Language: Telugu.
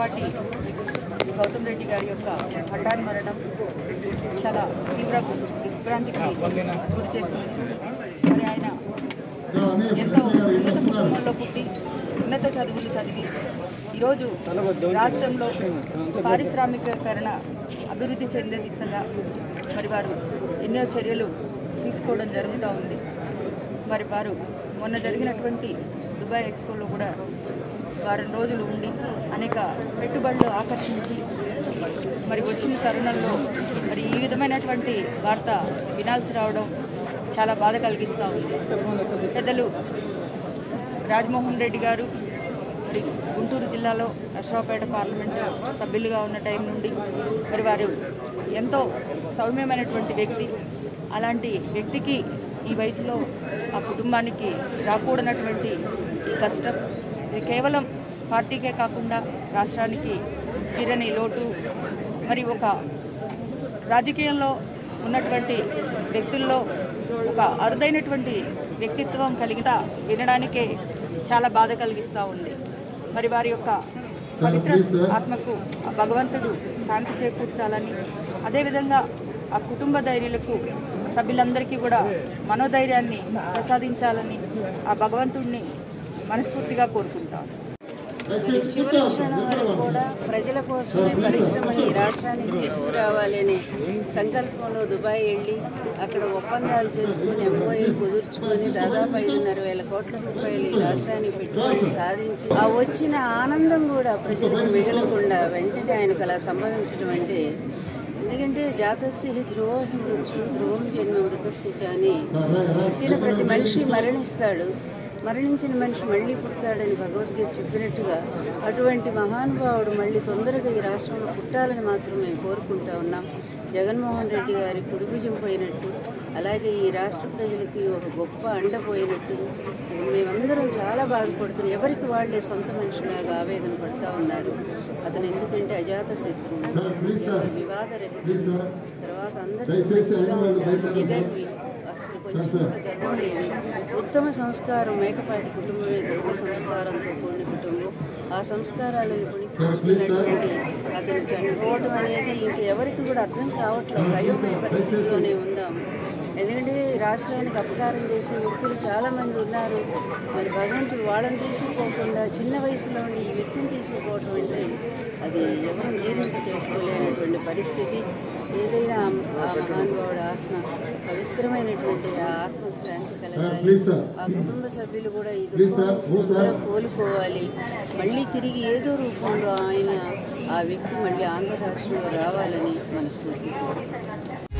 మేకపాటి గౌతమ్ రెడ్డి గారి యొక్క హఠాన్ మరణం చాలా తీవ్ర దిగ్భ్రాంతికి గురి చేసింది మరి ఆయన ఎంతో ఉన్నత కుటుంబంలో పుట్టి ఉన్నత చదువులు చదివి ఈరోజు రాష్ట్రంలో పారిశ్రామికీకరణ అభివృద్ధి చెందే దిశగా మరి వారు ఎన్నో చర్యలు తీసుకోవడం జరుగుతూ ఉంది మరి వారు మొన్న జరిగినటువంటి దుబాయ్ ఎక్స్పోలో కూడా వారం రోజులు ఉండి అనేక పెట్టుబడులు ఆకర్షించి మరి వచ్చిన తరుణంలో మరి ఈ విధమైనటువంటి వార్త వినాల్సి రావడం చాలా బాధ కలిగిస్తూ ఉంది పెద్దలు రాజమోహన్ రెడ్డి గారు మరి గుంటూరు జిల్లాలో నర్సరావుపేట పార్లమెంట్ సభ్యులుగా ఉన్న టైం నుండి మరి వారు ఎంతో సౌమ్యమైనటువంటి వ్యక్తి అలాంటి వ్యక్తికి ఈ వయసులో ఆ కుటుంబానికి రాకూడనటువంటి ఈ కష్టం ఇది కేవలం పార్టీకే కాకుండా రాష్ట్రానికి తీరని లోటు మరి ఒక రాజకీయంలో ఉన్నటువంటి వ్యక్తుల్లో ఒక అరుదైనటువంటి వ్యక్తిత్వం కలిగిన వినడానికే చాలా బాధ కలిగిస్తూ ఉంది మరి వారి యొక్క పవిత్ర ఆత్మకు ఆ భగవంతుడు శాంతి చేకూర్చాలని అదేవిధంగా ఆ కుటుంబ ధైర్యులకు సభ్యులందరికీ కూడా మనోధైర్యాన్ని ప్రసాదించాలని ఆ భగవంతుడిని మనస్ఫూర్తిగా కోరుకుంటాను చివరి క్షణం వరకు కూడా ప్రజల కోసమే పరిశ్రమని ఈ రాష్ట్రానికి తీసుకురావాలనే సంకల్పంలో దుబాయ్ వెళ్ళి అక్కడ ఒప్పందాలు చేసుకుని ఎంఓఏలు కుదుర్చుకొని దాదాపు ఐదున్నర వేల కోట్ల రూపాయలు ఈ రాష్ట్రానికి పెట్టుబడి సాధించి ఆ వచ్చిన ఆనందం కూడా ప్రజలకు మిగలకుండా వెంటనే ఆయనకు అలా సంభవించడం అంటే ఎందుకంటే జాతస్య హి ధ్రువోహి మృత్యు ధ్రువం జన్మ మృతస్య చ అని పుట్టిన ప్రతి మనిషి మరణిస్తాడు మరణించిన మనిషి మళ్ళీ పుడతాడని భగవద్గీత చెప్పినట్టుగా అటువంటి మహానుభావుడు మళ్ళీ తొందరగా ఈ రాష్ట్రంలో పుట్టాలని మాత్రం మేము కోరుకుంటా ఉన్నాం జగన్మోహన్ రెడ్డి గారి కుడిభుజం పోయినట్టు అలాగే ఈ రాష్ట్ర ప్రజలకి ఒక గొప్ప అండ పోయినట్టు మేమందరం చాలా బాధపడుతున్నాం ఎవరికి వాళ్ళే సొంత మనిషిలాగా ఆవేదన పడుతూ ఉన్నారు అతను ఎందుకంటే అజాత శత్రువు వివాదరహిత తర్వాత అందరికీ మంచిగా ఉంటాడు దిగర్వి అసలు కొంచెం కూడా గర్వం లేదు ఉత్తమ సంస్కారం మేకపాటి కుటుంబమే గొప్ప సంస్కారంతో కూడిన కుటుంబం ఆ సంస్కారాలను పుణికించుకున్నటువంటి అతను చనిపోవడం అనేది ఇంక ఎవరికి కూడా అర్థం కావట్లేదు అయోమయ పరిస్థితిలోనే ఉందాం ఎందుకంటే రాష్ట్రానికి అపకారం చేసే వ్యక్తులు చాలామంది ఉన్నారు మరి భగవంతుడు వాళ్ళని తీసుకోకుండా చిన్న వయసులో ఉండి ఈ వ్యక్తిని తీసుకోవటం అంటే అది ఎవరు జీర్ణింప చేసుకోలేనటువంటి పరిస్థితి ఏదైనా ఆ మహానుభావుడు ఆత్మ పవిత్రమైనటువంటి ఆ ఆత్మకు శాంతి కలగాలి ఆ కుటుంబ సభ్యులు కూడా ఈ దుఃఖం కోలుకోవాలి మళ్ళీ తిరిగి ఏదో రూపంలో ఆయన ఆ వ్యక్తి మళ్ళీ ఆంధ్ర రాష్ట్రంలో రావాలని మనస్ఫూర్తి కోరుకుంటున్నాను.